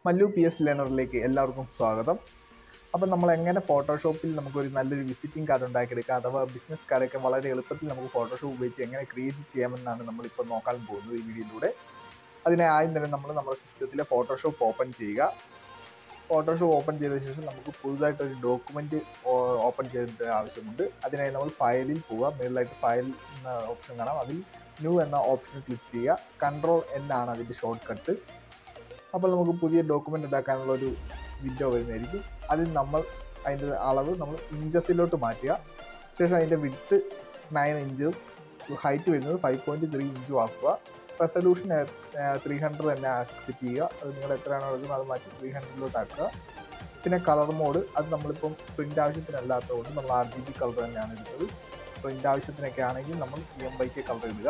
Mallu P S ലേണറിലേക്ക് എല്ലാവർക്കും സ്വാഗതം അപ്പം നമ്മൾ എങ്ങനെ ഫോട്ടോഷോപ്പിൽ നമുക്കൊരു നല്ലൊരു വിസിറ്റിംഗ് കാർഡ് ഉണ്ടാക്കിയെടുക്കാം അഥവാ ബിസിനസ് കാർഡൊക്കെ വളരെ എളുപ്പത്തിൽ നമുക്ക് ഫോട്ടോഷോപ്പ് ഉപയോഗിച്ച് എങ്ങനെ ക്രിയേറ്റ് ചെയ്യാമെന്നാണ് നമ്മളിപ്പോൾ നോക്കാൻ പോകുന്നത് ഈ വീഡിയോയിലൂടെ അതിനെ ആദ്യം തന്നെ നമ്മൾ നമ്മുടെ സിസ്റ്റത്തിലെ ഫോട്ടോഷോപ്പ് ഓപ്പൺ ചെയ്യുക ഫോട്ടോഷോപ്പ് ഓപ്പൺ ചെയ്ത ശേഷം നമുക്ക് പുതുതായിട്ട് ഒരു ഡോക്യുമെന്റ് ഓപ്പൺ ചെയ്യേണ്ട ആവശ്യമുണ്ട് അതിനായി നമ്മൾ ഫയലിൽ പോവുക മുകളിലായിട്ട് ഫയൽ എന്ന ഓപ്ഷൻ കാണാം അതിൽ ന്യൂ എന്ന ഓപ്ഷൻ ക്ലിക്ക് ചെയ്യുക കൺട്രോൾ എൻ ആണ് അതിൻ്റെ ഷോർട്ട് കട്ട് അപ്പോൾ നമുക്ക് പുതിയ ഡോക്യുമെന്റ് ഉണ്ടാക്കാനുള്ള ഒരു വിൻഡോ വരുന്നതായിരിക്കും അതിൽ നമ്മൾ അതിൻ്റെ അളവ് നമ്മൾ ഇഞ്ചസിലോട്ട് മാറ്റുക ശേഷം അതിൻ്റെ വിഡ്ത്ത് നയൻ ഇഞ്ചും ഹൈറ്റ് വരുന്നത് ഫൈവ് പോയിൻറ്റ് ത്രീ ഇഞ്ചും ആക്കുക റെസൊല്യൂഷൻ ത്രീ ഹൺഡ്രഡ് തന്നെ സെറ്റ് ചെയ്യുക അത് നിങ്ങൾ എത്രയാണോ എടുക്കുന്നത് അത് മാറ്റി ത്രീ ഹൺഡ്രഡിലോട്ട് ആക്കുക പിന്നെ കളർ മോഡ് അത് നമ്മളിപ്പം പ്രിൻ്റ് ആവശ്യത്തിനല്ലാത്തതുകൊണ്ട് നമ്മൾ ആർ ജി ബി കളർ തന്നെയാണ് എടുത്തത് പ്രിൻ്റ് ആവശ്യത്തിനൊക്കെ ആണെങ്കിൽ നമ്മൾ സി എം വൈക്ക് കളർ ഇടുക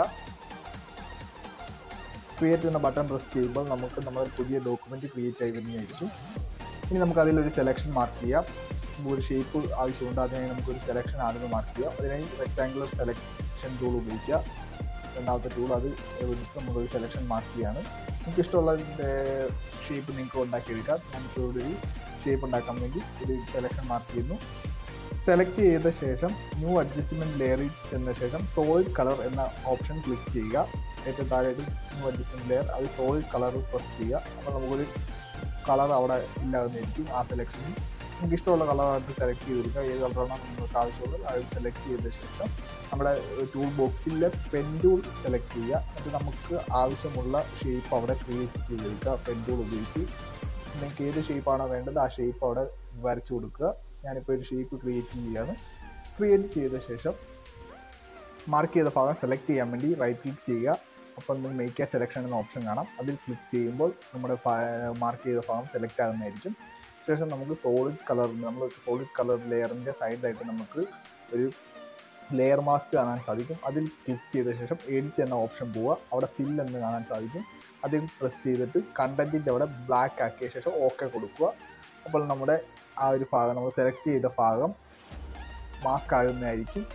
ക്രിയേറ്റ് എന്ന ബട്ടൺ പ്രസ് ചെയ്യുമ്പോൾ നമുക്ക് നമ്മുടെ പുതിയ ഡോക്യുമെൻറ്റ് ക്രിയേറ്റ് ആയി വരുന്നതായിരിക്കും ഇനി നമുക്ക് അതിലൊരു സെലക്ഷൻ മാർക്ക് ചെയ്യാം നമുക്ക് ഒരു ഷേപ്പ് ആവശ്യമുണ്ട് അതിനായി നമുക്കൊരു സെലക്ഷൻ ആദ്യം മാർക്ക് ചെയ്യാം അതിനായി റെക്ടാങ്കുലർ സെലക്ഷൻ ടൂൾ ഉപയോഗിക്കുക രണ്ടാമത്തെ ടൂൾ അത് എടുത്ത് നമ്മളൊരു സെലക്ഷൻ മാർക്ക് ചെയ്യാണ് നിങ്ങൾക്ക് ഇഷ്ടമുള്ള ഷേപ്പ് നിങ്ങൾക്ക് ഉണ്ടാക്കിയെടുക്കാം നമുക്ക് ഒരു ഷേപ്പ് ഉണ്ടാക്കാൻ വേണ്ടി ഒരു സെലക്ഷൻ മാർക്ക് ചെയ്യുന്നു സെലക്ട് ചെയ്ത ശേഷം ന്യൂ അഡ്ജസ്റ്റ്മെൻറ്റ് ലെയറിൽ ചെന്ന ശേഷം സോളിഡ് കളർ എന്ന ഓപ്ഷൻ ക്ലിക്ക് ചെയ്യുക ഏറ്റവും താഴെ ഒരു ന്യൂ അഡ്ജസ്റ്റ്മെൻറ്റ് ലെയർ അത് സോളിഡ് കളർ പ്രസ് ചെയ്യുക അപ്പോൾ നമുക്കൊരു കളർ അവിടെ ഇല്ലാതെന്നിരിക്കും ആ സെലക്ഷനിൽ നിങ്ങൾക്ക് ഇഷ്ടമുള്ള കളർ അത് സെലക്ട് ചെയ്തെടുക്കുക ഏത് കളറാണോ നിങ്ങൾക്ക് ആവശ്യമുള്ളത് അത് സെലക്ട് ചെയ്ത ശേഷം നമ്മുടെ ടൂൾ ബോക്സിലെ പെൻ ടൂൾ സെലക്ട് ചെയ്യുക അത് നമുക്ക് ആവശ്യമുള്ള ഷേപ്പ് അവിടെ ക്രിയേറ്റ് ചെയ്തെടുക്കുക പെൻ ടൂൾ ഉപയോഗിച്ച് നിങ്ങൾക്ക് ഏത് ഷേപ്പാണോ വേണ്ടത് ആ ഷേപ്പ് അവിടെ വരച്ചു കൊടുക്കുക ഞാനിപ്പോൾ ഒരു ഷേപ്പ് ക്രിയേറ്റ് ചെയ്യുകയാണ് ക്രിയേറ്റ് ചെയ്ത ശേഷം മാർക്ക് ചെയ്ത ഭാഗം സെലക്ട് ചെയ്യാൻ വേണ്ടി റൈറ്റ് ക്ലിക്ക് ചെയ്യുക അപ്പം നിങ്ങൾ മേക്ക് എ സെലക്ഷൻ എന്ന ഓപ്ഷൻ കാണാം അതിൽ ക്ലിക്ക് ചെയ്യുമ്പോൾ നമ്മുടെ മാർക്ക് ചെയ്ത ഭാഗം സെലക്ട് ആകുന്നതായിരിക്കും ശേഷം നമുക്ക് സോളിഡ് കളർ നമ്മൾ സോളിഡ് കളർ ലെയറിൻ്റെ സൈഡിലായിട്ട് നമുക്ക് ഒരു ലെയർ മാസ്ക് കാണാൻ സാധിക്കും അതിൽ ക്ലിക്ക് ചെയ്ത ശേഷം എഡിറ്റ് എന്ന ഓപ്ഷൻ പോവുക അവിടെ ഫിൽ എന്ന് കാണാൻ സാധിക്കും അതിൽ പ്രസ് ചെയ്തിട്ട് കണ്ടൻറ്റിൻ്റെ അവിടെ ബ്ലാക്ക് ആക്കിയ ശേഷം ഓക്കെ കൊടുക്കുക അപ്പോൾ നമ്മുടെ ആ ഒരു ഭാഗം നമ്മൾ സെലക്ട് ചെയ്ത ഭാഗം മാസ്ക് ആകുന്നതായിരിക്കും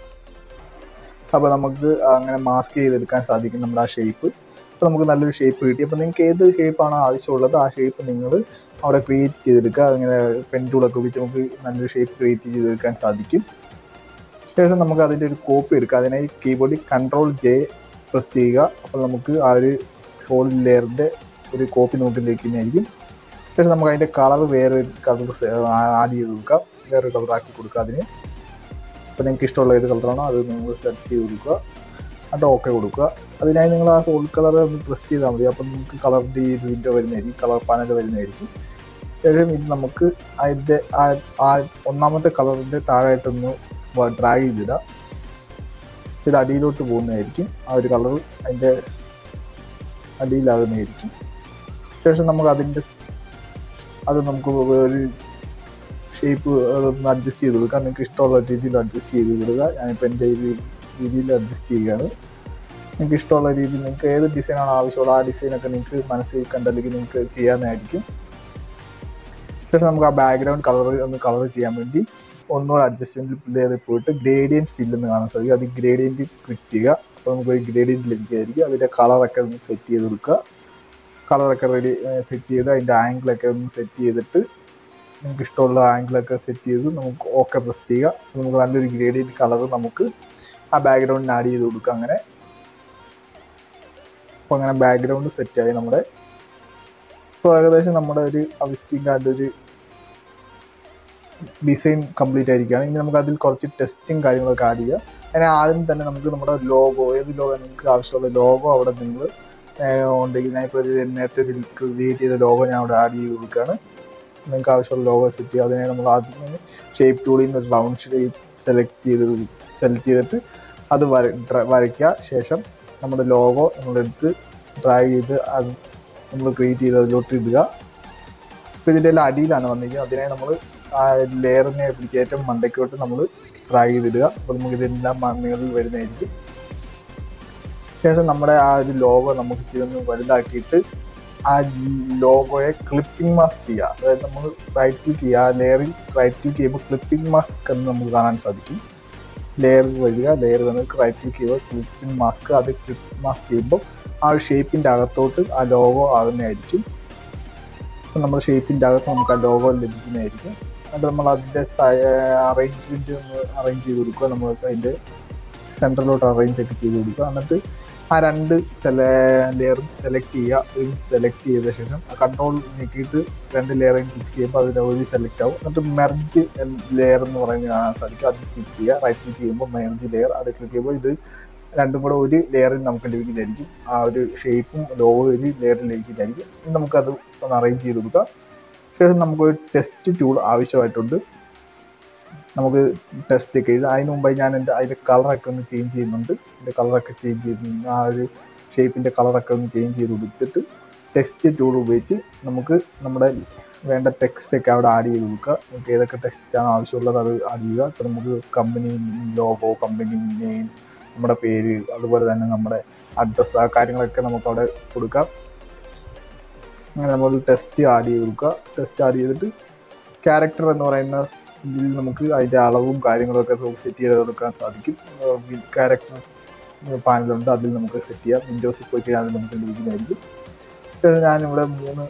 അപ്പോൾ നമുക്ക് അങ്ങനെ മാസ്ക് ചെയ്തെടുക്കാൻ സാധിക്കും നമ്മുടെ ആ ഷേപ്പ് അപ്പോൾ നമുക്ക് നല്ലൊരു ഷേപ്പ് കിട്ടി അപ്പോൾ നിങ്ങൾക്ക് ഏത് ഷേപ്പാണോ ആവശ്യമുള്ളത് ആ ഷേപ്പ് നിങ്ങൾ അവിടെ ക്രിയേറ്റ് ചെയ്തെടുക്കുക അങ്ങനെ പെൻ ടൂളൊക്കെ ഉപയോഗിച്ച് നമുക്ക് നല്ലൊരു ഷേപ്പ് ക്രിയേറ്റ് ചെയ്തെടുക്കാൻ സാധിക്കും ശേഷം നമുക്ക് അതിൻ്റെ ഒരു കോപ്പി എടുക്കുക അതിനായി കീബോർഡിൽ കൺട്രോൾ ജെ പ്രസ് ചെയ്യുക അപ്പോൾ നമുക്ക് ആ ഒരു സോളിഡ് ലെയറിൻ്റെ ഒരു കോപ്പി നമുക്ക് ലഭിക്കുന്നതായിരിക്കും ശേഷം നമുക്ക് അതിൻ്റെ കളർ വേറെ കളർ ആഡ് ചെയ്ത് കൊടുക്കാം വേറെ കളർ ആക്കി കൊടുക്കുക അതിന് അപ്പോൾ നിങ്ങൾക്ക് ഇഷ്ടമുള്ള ഏത് കളറാണോ അത് നിങ്ങൾ സെലക്ട് ചെയ്ത് കൊടുക്കുക എന്നിട്ട് ഓക്കെ കൊടുക്കുക അതിനായി നിങ്ങൾ ആ സോളിഡ് കളർ ഒന്ന് പ്രസ് ചെയ്താൽ മതി അപ്പം നമുക്ക് കളറിൻ്റെ ഈ വിൻഡോ വരുന്നതായിരിക്കും കളർ പാനൽ വരുന്നതായിരിക്കും ശേഷം ഇത് നമുക്ക് അതിൻ്റെ ആ ഒന്നാമത്തെ കളറിൻ്റെ താഴായിട്ടൊന്ന് ഡ്രാഗ് ചെയ്തിടാം ഇത് അടിയിലോട്ട് പോകുന്നതായിരിക്കും ആ ഒരു കളർ അതിൻ്റെ അടിയിലാകുന്നതായിരിക്കും ശേഷം നമുക്ക് അതിൻ്റെ അത് നമുക്ക് ഒരു ഷേപ്പ് അതൊന്ന് അഡ്ജസ്റ്റ് ചെയ്ത് കൊടുക്കാം നിങ്ങൾക്ക് ഇഷ്ടമുള്ള രീതിയിൽ അഡ്ജസ്റ്റ് ചെയ്ത് കൊടുക്കുക ഞാനിപ്പോൾ എൻ്റെ രീതിയിൽ അഡ്ജസ്റ്റ് ചെയ്യുകയാണ് നിങ്ങൾക്ക് ഇഷ്ടമുള്ള രീതിയിൽ നിങ്ങൾക്ക് ഏത് ഡിസൈനാണ് ആവശ്യമുള്ള ആ ഡിസൈനൊക്കെ നിങ്ങൾക്ക് മനസ്സിൽ കണ്ടല്ലെങ്കിൽ നിങ്ങൾക്ക് ചെയ്യാവുന്നതായിരിക്കും ശേഷം നമുക്ക് ആ ബാക്ക്ഗ്രൗണ്ട് കളർ ഒന്ന് കളർ ചെയ്യാൻ വേണ്ടി ഒന്നുകൂടെ അഡ്ജസ്റ്റ്മെൻറ്റ് ലെയറിൽ പോയിട്ട് ഗ്രേഡിയൻറ്റ് ഫില്ല് എന്ന് കാണാൻ സാധിക്കും അത് ഗ്രേഡിയൻറ്റ് ക്ലിക്ക് ചെയ്യുക അപ്പോൾ നമുക്ക് ഒരു ഗ്രേഡിയൻറ്റ് ലഭിക്കുകയായിരിക്കും അതിൻ്റെ കളറൊക്കെ ഒന്ന് സെറ്റ് ചെയ്ത് കൊടുക്കുക കളറൊക്കെ റെഡി സെറ്റ് ചെയ്ത് അതിൻ്റെ ആംഗിളൊക്കെ ഒന്ന് സെറ്റ് ചെയ്തിട്ട് നിങ്ങൾക്ക് ഇഷ്ടമുള്ള ആംഗിളൊക്കെ സെറ്റ് ചെയ്ത് നമുക്ക് ഓക്കെ പ്രസ് ചെയ്യുക നമുക്ക് നല്ലൊരു ഗ്രേഡിയൻറ്റ് കളർ നമുക്ക് ആ ബാക്ക്ഗ്രൗണ്ടിന് ആഡ് ചെയ്ത് കൊടുക്കുക അങ്ങനെ അപ്പോൾ അങ്ങനെ ബാക്ക്ഗ്രൗണ്ട് സെറ്റായി നമ്മുടെ ഇപ്പോൾ ഏകദേശം നമ്മുടെ ഒരു വിസിറ്റിംഗ് കാർഡ് ഒരു ഡിസൈൻ കംപ്ലീറ്റ് ആയിരിക്കുകയാണ് ഇനി നമുക്ക് അതിൽ കുറച്ച് ടെസ്റ്റും കാര്യങ്ങളൊക്കെ ആഡ് ചെയ്യുക അങ്ങനെ ആദ്യം തന്നെ നമുക്ക് നമ്മുടെ ലോഗോ ഏത് ലോഗോ നിങ്ങൾക്ക് ആവശ്യമുള്ള ലോഗോ അവിടെ നിങ്ങൾ ഉണ്ടെങ്കിൽ ഞാൻ ഇപ്പോൾ നേരത്തെ ഒരു ക്രിയേറ്റ് ചെയ്ത ലോഗോ ഞാൻ അവിടെ ആഡ് ചെയ്ത് കൊടുക്കുകയാണ് നിങ്ങൾക്ക് ആവശ്യമുള്ള ലോഗോ സെറ്റ് ചെയ്യുക അതിനെ നമ്മൾ ആദ്യം ഷേപ്പ് ടൂളിൽ നിന്ന് റൗണ്ട് ഷേപ്പ് സെലക്ട് ചെയ്ത് സെലക്ട് ചെയ്തിട്ട് അത് വര വരയ്ക്കുക ശേഷം നമ്മുടെ ലോഗോ നമ്മളെടുത്ത് ഡ്രാഗ് ചെയ്ത് അത് നമ്മൾ ക്രിയേറ്റ് ചെയ്ത് അതിലോട്ട് ഇടുക അപ്പോൾ ഇതിൻ്റെ എല്ലാം അടിയിലാണ് വന്നിരിക്കുന്നത് അതിനെ നമ്മൾ ആ ലെയറിനെ പിടിച്ച് ഏറ്റവും മണ്ടയ്ക്കോട്ട് നമ്മൾ ഡ്രാഗ് ചെയ്തിടുക അപ്പോൾ നമുക്ക് ഇതെല്ലാം മുകളിൽ വരുന്നതായിരിക്കും ശേഷം നമ്മുടെ ആ ഒരു ലോഗോ നമുക്ക് ചെയ്തൊന്ന് വലുതാക്കിയിട്ട് ആ ലോഗോയെ ക്ലിപ്പിംഗ് മാസ്ക് ചെയ്യുക അതായത് നമ്മൾ റൈറ്റ് ക്ലിക്ക് ചെയ്യുക ആ ലെയറിൽ റൈറ്റ് ക്ലിക്ക് ചെയ്യുമ്പോൾ ക്ലിപ്പിംഗ് മാസ്ക് എന്ന് നമുക്ക് കാണാൻ സാധിക്കും ലെയർ വരിക ലെയർ വന്നിട്ട് റൈറ്റ് ക്ലിക്ക് ചെയ്യുക ക്ലിപ്പിംഗ് മാസ്ക് അത് ക്ലിപ്പിംഗ് മാസ്ക് ചെയ്യുമ്പോൾ ആ ഒരു ഷേപ്പിൻ്റെ അകത്തോട്ട് ആ ലോഗോ ആകുന്നതായിരിക്കും അപ്പം നമ്മുടെ ഷേപ്പിൻ്റെ അകത്ത് നമുക്ക് ആ ലോഗോ ലഭിക്കുന്നതായിരിക്കും എന്നിട്ട് നമ്മൾ അതിൻ്റെ അറേഞ്ച്മെൻറ്റ് ഒന്ന് അറേഞ്ച് ചെയ്ത് കൊടുക്കുക നമ്മൾക്ക് അതിൻ്റെ സെൻറ്ററിലോട്ട് അറേഞ്ച് ഒക്കെ ചെയ്ത് കൊടുക്കുക എന്നിട്ട് ആ രണ്ട് ലെയറും സെലക്ട് ചെയ്യുക സെലക്ട് ചെയ്ത ശേഷം ആ കൺട്രോൾ നീക്കിയിട്ട് രണ്ട് ലെയറും ക്ലിക്ക് ചെയ്യുമ്പോൾ അതിൻ്റെ ഒരു സെലക്ട് ആവും എന്നിട്ട് മെർജ് ലെയർ എന്ന് പറയുന്നത് കാണാൻ സാധിക്കും അത് ക്ലിക്ക് ചെയ്യുക റൈറ്റ് ക്ലിക്ക് ചെയ്യുമ്പോൾ മെർജ് ലെയർ അത് ക്ലിക്ക് ചെയ്യുമ്പോൾ ഇത് രണ്ടും കൂടെ ഒരു ലെയറിൽ നമുക്ക് ലഭിക്കുന്നതായിരിക്കും ആ ഒരു ഷേപ്പും ലോഗോ ഒരു ലെയറിൽ ലഭിക്കുന്നതായിരിക്കും ഇനി നമുക്കത് ഒന്ന് അറേഞ്ച് ചെയ്ത് കൊടുക്കാം ശേഷം നമുക്കൊരു ടെസ്റ്റ് ടൂൾ ആവശ്യമായിട്ടുണ്ട് നമുക്ക് ടെസ്റ്റ് ഒക്കെ ചെയ്ത് അതിന് മുമ്പായി ഞാൻ എൻ്റെ അതിൻ്റെ കളറൊക്കെ ഒന്ന് ചേഞ്ച് ചെയ്യുന്നുണ്ട് അതിൻ്റെ കളറൊക്കെ ചേഞ്ച് ചെയ്ത് ആ ഒരു ഷേപ്പിൻ്റെ കളറൊക്കെ ഒന്ന് ചേഞ്ച് ചെയ്ത് കൊടുത്തിട്ട് ടെക്സ്റ്റ് ടൂൾ ഉപയോഗിച്ച് നമുക്ക് നമ്മുടെ വേണ്ട ടെക്സ്റ്റ് ഒക്കെ അവിടെ ആഡ് ചെയ്ത് കൊടുക്കുക നമുക്ക് ഏതൊക്കെ ടെക്സ്റ്റാണ് ആവശ്യമുള്ളത് അത് ആഡ് ചെയ്യുക ഇപ്പോൾ നമുക്ക് കമ്പനി ലോഗോ കമ്പനി നെയിം നമ്മുടെ പേര് അതുപോലെ തന്നെ നമ്മുടെ അഡ്രസ്സ് ആ കാര്യങ്ങളൊക്കെ നമുക്ക് അവിടെ കൊടുക്കാം അങ്ങനെ നമ്മൾ ടെസ്റ്റ് ആഡ് ചെയ്ത് കൊടുക്കുക ടെസ്റ്റ് ആഡ് ചെയ്തിട്ട് ക്യാരക്ടർ എന്ന് പറയുന്ന ഇതിൽ നമുക്ക് അതിൻ്റെ അളവും കാര്യങ്ങളും ഒക്കെ സെറ്റ് ചെയ്ത് കൊടുക്കാൻ സാധിക്കും ക്യാരക്ടർ പാനലുണ്ട് അതിൽ നമുക്ക് സെറ്റ് ചെയ്യാം വിൻഡോസിൽ പോയി കഴിഞ്ഞാൽ അത് നമുക്ക് ലഭിക്കുന്നതായിരിക്കും പക്ഷേ ഞാനിവിടെ മൂന്ന്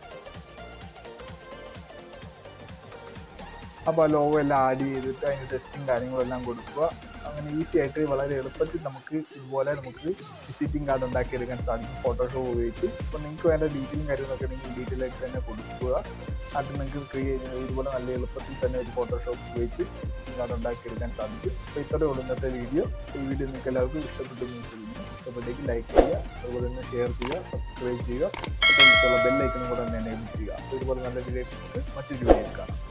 അപ്പോൾ ലോഗോ എല്ലാം ആഡ് ചെയ്തിട്ട് അതിൻ്റെ ടെസ്റ്റും കാര്യങ്ങളും എല്ലാം കൊടുക്കുക അങ്ങനെ ഈസി ആയിട്ട് വളരെ എളുപ്പത്തിൽ നമുക്ക് ഇതുപോലെ നമുക്ക് വിസിറ്റിംഗ് കാർഡ് ഉണ്ടാക്കിയെടുക്കാൻ സാധിക്കും ഫോട്ടോഷോപ്പ് ഉപയോഗിച്ച് അപ്പോൾ നിങ്ങൾക്ക് വേണ്ട ഡീറ്റെയിലും കാര്യങ്ങളൊക്കെ നിങ്ങൾ ഡീറ്റെയിലായിട്ട് തന്നെ കൊടുക്കുക അത് നിങ്ങൾക്ക് ക്രിയേറ്റ് ഇതുപോലെ നല്ല എളുപ്പത്തിൽ തന്നെ ഒരു ഫോട്ടോഷോപ്പ് ഉപയോഗിച്ച് കാർഡ് ഉണ്ടാക്കിയെടുക്കാൻ സാധിക്കും അപ്പോൾ ഇത്രയേ ഉള്ളൂ ഇന്നത്തെ വീഡിയോ ഈ വീഡിയോ നിങ്ങൾക്ക് എല്ലാവർക്കും ഇഷ്ടപ്പെട്ടു എന്ന് വിശ്വസിക്കുന്നു ഇഷ്ടപ്പെട്ടെങ്കിൽ ലൈക്ക് ചെയ്യുക അതുപോലെ തന്നെ ഷെയർ ചെയ്യുക സബ്സ്ക്രൈബ് ചെയ്യുക തൊട്ടടുത്തുള്ള ബെല്ലൈക്കനും കൂടെ തന്നെ എനേബിൾ ചെയ്യുക അപ്പോൾ ഇതുപോലെ നല്ല വീഡിയോ മറ്റൊരു വീഡിയോ കാണാം